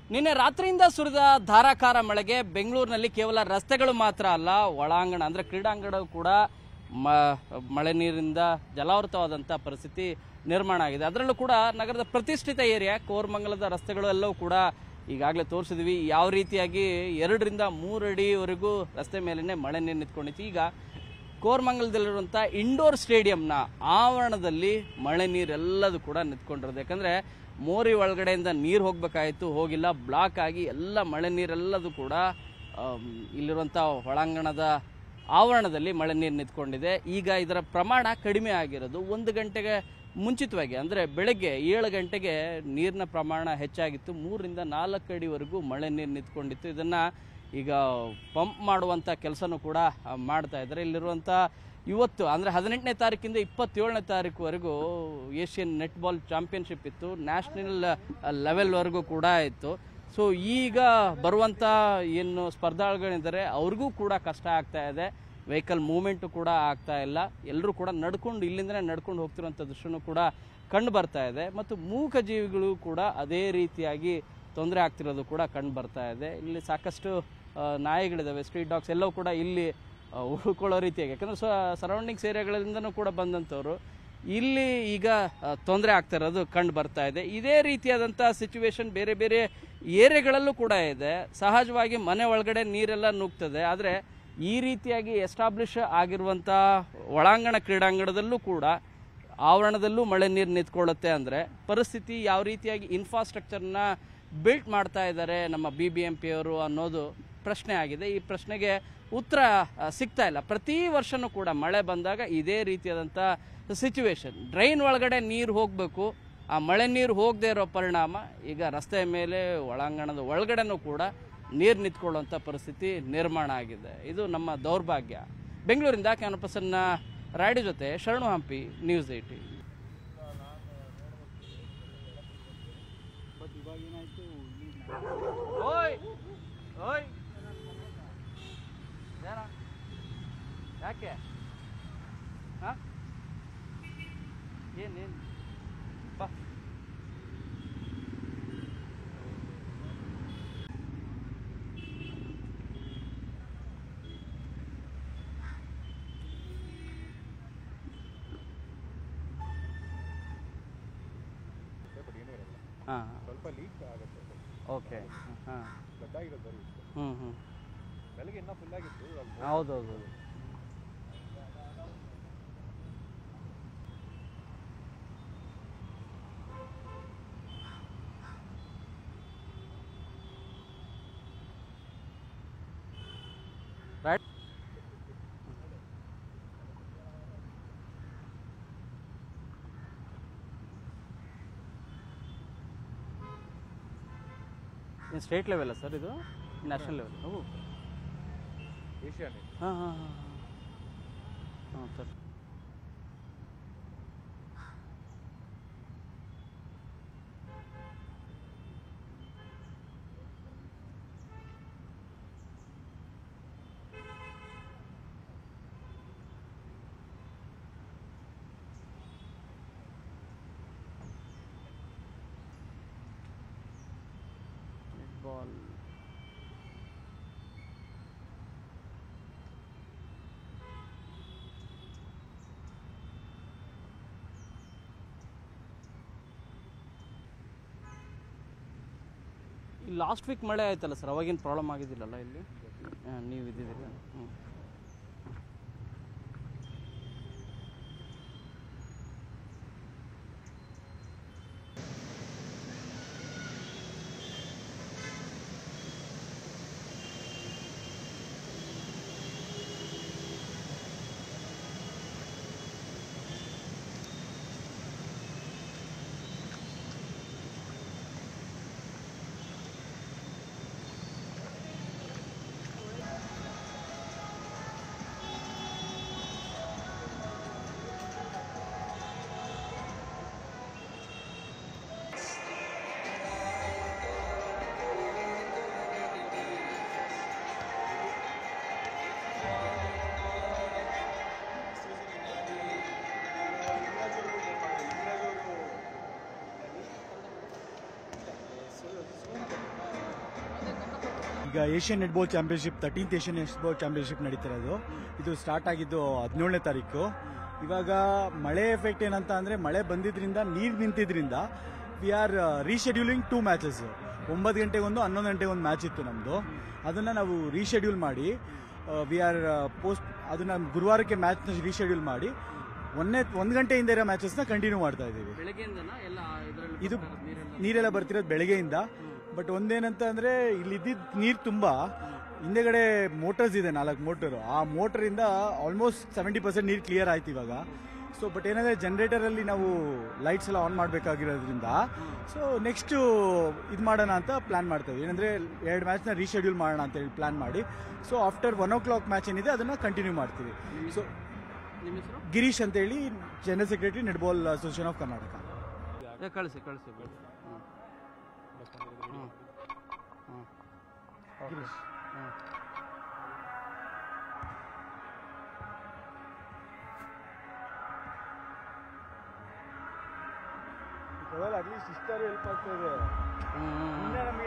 ನಿನ್ನೆ ರಾತ್ರಿಯಿಂದ ಸುರಿದ ಧಾರಾಕಾರ ಮಳೆಗೆ ಬೆಂಗಳೂರಿನಲ್ಲಿ ಕೇವಲ ರಸ್ತೆಗಳು ಮಾತ್ರ ಅಲ್ಲ ಒಳಾಂಗಣ ಅಂದರೆ ಕ್ರೀಡಾಂಗಣ ಕೂಡ ಮ ಮಳೆ ನೀರಿಂದ ಜಲಾವೃತವಾದಂಥ ಪರಿಸ್ಥಿತಿ ನಿರ್ಮಾಣ ಆಗಿದೆ ಅದರಲ್ಲೂ ಕೂಡ ನಗರದ ಪ್ರತಿಷ್ಠಿತ ಏರಿಯಾ ಕೋರ್ಮಂಗಲದ ರಸ್ತೆಗಳು ಎಲ್ಲವೂ ಕೂಡ ಈಗಾಗಲೇ ತೋರಿಸಿದ್ವಿ ಯಾವ ರೀತಿಯಾಗಿ ಎರಡರಿಂದ ಮೂರು ಅಡಿವರೆಗೂ ರಸ್ತೆ ಮೇಲೇ ಮಳೆ ನೀರು ನಿಂತ್ಕೊಂಡಿತ್ತು ಈಗ ಕೋರ್ಮಂಗಲದಲ್ಲಿರುವಂಥ ಇಂಡೋರ್ ಸ್ಟೇಡಿಯಂನ ಆವರಣದಲ್ಲಿ ಮಳೆ ನೀರೆಲ್ಲದೂ ಕೂಡ ನಿಂತ್ಕೊಂಡಿರೋದು ಯಾಕಂದರೆ ಮೋರಿ ಒಳಗಡೆಯಿಂದ ನೀರು ಹೋಗಬೇಕಾಯಿತು ಹೋಗಿಲ್ಲ ಬ್ಲಾಕ್ ಆಗಿ ಎಲ್ಲ ಮಳೆ ನೀರೆಲ್ಲದೂ ಕೂಡ ಆಮ್, ಇಲ್ಲಿರುವಂಥ ಒಳಾಂಗಣದ ಆವರಣದಲ್ಲಿ ಮಳೆ ನೀರು ನಿಂತ್ಕೊಂಡಿದೆ ಈಗ ಇದರ ಪ್ರಮಾಣ ಕಡಿಮೆ ಆಗಿರೋದು ಒಂದು ಗಂಟೆಗೆ ಮುಂಚಿತವಾಗಿ ಅಂದರೆ ಬೆಳಗ್ಗೆ ಏಳು ಗಂಟೆಗೆ ನೀರಿನ ಪ್ರಮಾಣ ಹೆಚ್ಚಾಗಿತ್ತು ಮೂರರಿಂದ ನಾಲ್ಕು ಅಡಿವರೆಗೂ ಮಳೆ ನೀರು ನಿಂತ್ಕೊಂಡಿತ್ತು ಇದನ್ನು ಈಗ ಪಂಪ್ ಮಾಡುವಂಥ ಕೆಲಸನೂ ಕೂಡ ಆ, ಮಾಡ್ತಾ ಇದ್ದಾರೆ ಇಲ್ಲಿರುವಂಥ ಇವತ್ತು ಅಂದರೆ ಹದಿನೆಂಟನೇ ತಾರೀಕಿಂದ ಇಪ್ಪತ್ತೇಳನೇ ತಾರೀಕುವರೆಗೂ ಏಷ್ಯನ್ ನೆಟ್ಬಾಲ್ ಚಾಂಪಿಯನ್ಶಿಪ್ ಇತ್ತು ನ್ಯಾಷನಲ್ ಲೆವೆಲ್ವರೆಗೂ ಕೂಡ ಇತ್ತು ಸೊ ಈಗ ಬರುವಂಥ ಏನು ಸ್ಪರ್ಧಾಳುಗಳಿದ್ದಾರೆ ಅವ್ರಿಗೂ ಕೂಡ ಕಷ್ಟ ಆಗ್ತಾ ಇದೆ ವೆಹಿಕಲ್ ಮೂವ್ಮೆಂಟು ಕೂಡ ಆಗ್ತಾ ಇಲ್ಲ ಎಲ್ಲರೂ ಕೂಡ ನಡ್ಕೊಂಡು ಇಲ್ಲಿಂದನೇ ನಡ್ಕೊಂಡು ಹೋಗ್ತಿರುವಂಥ ದೃಶ್ಯನೂ ಕೂಡ ಕಂಡು ಬರ್ತಾ ಇದೆ ಮತ್ತು ಮೂಕ ಜೀವಿಗಳು ಕೂಡ ಅದೇ ರೀತಿಯಾಗಿ ತೊಂದರೆ ಆಗ್ತಿರೋದು ಕೂಡ ಕಂಡು ಬರ್ತಾ ಇದೆ ಇಲ್ಲಿ ಸಾಕಷ್ಟು ಆ, ನಾಯಿಗಳಿದಾವೆ ಸ್ಟ್ರೀಟ್ ಡಾಗ್ಸ್ ಎಲ್ಲವೂ ಕೂಡ ಇಲ್ಲಿ ಆ, ಉಳ್ಕೊಳ್ಳೋ ರೀತಿಯಾಗಿ ಯಾಕಂದರೆ ಸರೌಂಡಿಂಗ್ಸ್ ಏರಿಯಾಗಳಿಂದನೂ ಕೂಡ ಬಂದಂಥವ್ರು ಇಲ್ಲಿ ಈಗ ತೊಂದರೆ ಆಗ್ತಾ ಇರೋದು ಕಂಡು ಬರ್ತಾ ಇದೆ ಇದೇ ರೀತಿಯಾದಂಥ ಸಿಚುವೇಶನ್ ಬೇರೆ ಬೇರೆ ಏರಿಯಾಗಳಲ್ಲೂ ಕೂಡ ಇದೆ ಸಹಜವಾಗಿ ಮನೆ ಒಳಗಡೆ ನೀರೆಲ್ಲ ನುಗ್ತದೆ ಆದರೆ ಈ ರೀತಿಯಾಗಿ ಎಸ್ಟಾಬ್ಲಿಷ್ ಆಗಿರುವಂಥ ಒಳಾಂಗಣ ಕ್ರೀಡಾಂಗಣದಲ್ಲೂ ಕೂಡ ಆವರಣದಲ್ಲೂ ಮಳೆ ನೀರು ನಿಂತ್ಕೊಳ್ಳುತ್ತೆ ಅಂದರೆ ಪರಿಸ್ಥಿತಿ ಯಾವ ರೀತಿಯಾಗಿ ಇನ್ಫ್ರಾಸ್ಟ್ರಕ್ಚರ್ನ ಬಿಲ್ಟ್ ಮಾಡ್ತಾ ಇದ್ದಾರೆ ನಮ್ಮ ಬಿ ಬಿ ಎಂ ಪಿ ಅವರು ಅನ್ನೋದು ಪ್ರಶ್ನೆ ಆಗಿದೆ ಈ ಪ್ರಶ್ನೆಗೆ ಉತ್ತರ ಆ, ಸಿಗ್ತಾ ಇಲ್ಲ ಪ್ರತಿ ವರ್ಷನೂ ಕೂಡ ಮಳೆ ಬಂದಾಗ ಇದೇ ರೀತಿಯಾದಂಥ ಸಿಚುವೇಶನ್ ಡ್ರೈನ್ ಒಳಗಡೆ ನೀರು ಹೋಗಬೇಕು ಆ ಮಳೆ ನೀರು ಹೋಗದೇ ಇರೋ ಪರಿಣಾಮ ಈಗ ರಸ್ತೆ ಮೇಲೆ ಒಳಾಂಗಣದ ಒಳಗಡೆನೂ ಕೂಡ ನೀರು ನಿಂತ್ಕೊಳ್ಳುವಂಥ ಪರಿಸ್ಥಿತಿ ನಿರ್ಮಾಣ ಆಗಿದೆ ಇದು ನಮ್ಮ ದೌರ್ಭಾಗ್ಯ ಬೆಂಗಳೂರಿಂದ ಕ್ಯಾನಪಸನ್ನ ರಾಯ್ಡು ಜೊತೆ ಶರಣು ಹಂಪಿ ನ್ಯೂಸ್ ಏಯ್ಟಿ ಓಯ್ ಓಯ್ ಯಾರ ಯಾಕೆ ಹಾ ಏನೇನು ಬಾ ಬಟ್ ಏನೂ ಇರಲ್ಲ ಹಾಂ ಸ್ವಲ್ಪ ಲೀಕ್ ಆಗುತ್ತೆ ಓಕೆ ಹಾಂ ಫ್ಲಡ್ ಆಗಿರೋದು ಬರೀ ಇಷ್ಟು. ಹ್ಞೂ ಹ್ಞೂ ಬೆಳಗ್ಗೆ ಇನ್ನೂ ಫುಲ್ ಆಗಿತ್ತು ಇವಾಗ ಹೌದೌದು ರೈಟ್ ಏನು ಸ್ಟೇಟ್ ಲೆವೆಲ್ಲ ಸರ್ ಇದು ನ್ಯಾಷನಲ್ ಲೆವೆಲ್ ಓ ಏಷ್ಯಾನೆ ಹಾಂ ಹಾಂ ಹಾಂ ಹಾಂ ಸರ್ ಬಾಲ್ ಈ ಲಾಸ್ಟ್ ವೀಕ್ ಮಳೆ ಆಯ್ತಲ್ಲ ಸರ್ ಅವಾಗೇನು ಪ್ರಾಬ್ಲಮ್ ಆಗಿದ್ದಿಲ್ಲಲ್ಲ ಇಲ್ಲಿ ಹಾಂ ನೀವು ಇದ್ದಿದ್ದೀರ ಹ್ಞೂ ಈಗ Asian netball championship thirteenth Asian netball championship ನಡೀತಿರೋದು ಇದು ಸ್ಟಾರ್ಟ್ ಆಗಿದ್ದು ಹದಿನೇಳನೇ ತಾರೀಕು ಇವಾಗ ಮಳೆ ಎಫೆಕ್ಟ್ ಏನಂತ ಅಂದ್ರೆ ಮಳೆ ಬಂದಿದ್ರಿಂದ ನೀರು ನಿಂತಿದ್ರಿಂದ we are rescheduling two matches ಒಂಬತ್ತು ಗಂಟೆಗೆ ಒಂದು ಹನ್ನೊಂದು ಗಂಟೆಗೆ ಒಂದು ಮ್ಯಾಚ್ ಇತ್ತು ನಮ್ಮದು ಅದನ್ನು ನಾವು ರೀಶೆಡ್ಯೂಲ್ ಮಾಡಿ ವಿ ಆರ್ ಪೋಸ್ಟ್ ಅದನ್ನ ಗುರುವಾರಕ್ಕೆ ಮ್ಯಾಚ್ನ ರೀಶೆಡ್ಯೂಲ್ ಮಾಡಿ ಒಂದೇ ಒಂದು ಗಂಟೆಯಿಂದ ಇರೋ ಮ್ಯಾಚಸ್ನ ಕಂಟಿನ್ಯೂ ಮಾಡ್ತಾ ಇದ್ದೀವಿ ಬೆಳಗ್ಗೆಯಿಂದನ ಎಲ್ಲ ಇದರಲ್ಲಿ ಇದು ಬರ್ತಾ ಇರೋದು ನೀರೆಲ್ಲ? ನೀರೆಲ್ಲ ಬರ್ತಿರೋದು ಬೆಳಗ್ಗೆಯಿಂದ ಬಟ್ ಒಂದೇನಂತ ಅಂದ್ರೆ ಇಲ್ಲಿ ಇದ್ದಿದ್ದ ನೀರು ತುಂಬಾ ಹಿಂದೆಗಡೆ ಮೋಟರ್ಸ್ ಇದೆ ನಾಲ್ಕು ಮೋಟರ್ ಆ ಮೋಟರ್ ಇಂದ ಆಲ್ಮೋಸ್ಟ್ ಸೆವೆಂಟಿ ಪರ್ಸೆಂಟ್ ನೀರು ಕ್ಲಿಯರ್ ಆಯ್ತು ಇವಾಗ ಸೊ ಬಟ್ ಏನಂದ್ರೆ ಜನರೇಟರ್ ಅಲ್ಲಿ ನಾವು ಲೈಟ್ಸ್ ಎಲ್ಲ ಆನ್ ಮಾಡಬೇಕಾಗಿರೋದ್ರಿಂದ ಸೊ ನೆಕ್ಸ್ಟ್ ಇದು ಮಾಡೋಣ ಅಂತ ಪ್ಲಾನ್ ಮಾಡ್ತೇವೆ ಏನಂದ್ರೆ ಎರಡು ಮ್ಯಾಚ್ನ ರೀಶೆಡ್ಯೂಲ್ ಮಾಡೋಣ ಅಂತ ಹೇಳಿ ಪ್ಲಾನ್ ಮಾಡಿ so after one o'clock match ಏನಿದೆ ಅದನ್ನ ಕಂಟಿನ್ಯೂ ಮಾಡ್ತೀವಿ ಸೊ ನಿಮ್ಮ ಹೆಸರು ಗಿರೀಶ್ ಅಂತ ಹೇಳಿ general secretary netball association of Karnataka ಏ, ಕಳಿಸಿ ಕಳಿಸಿ ಹ್ಞೂ ಹ್ಞೂ ಹ್ಞೂ ಗಿರೀಶ್ ಹ್ಞೂ ಅಟ್ಲೀಸ್ಟ್ ಇಷ್ಟಾರು ಹೆಲ್ಪ್ ಆಗ್ತಾ ಇದೆ ಹ್ಞೂ ಹ್ಞೂ ನಮಗೆ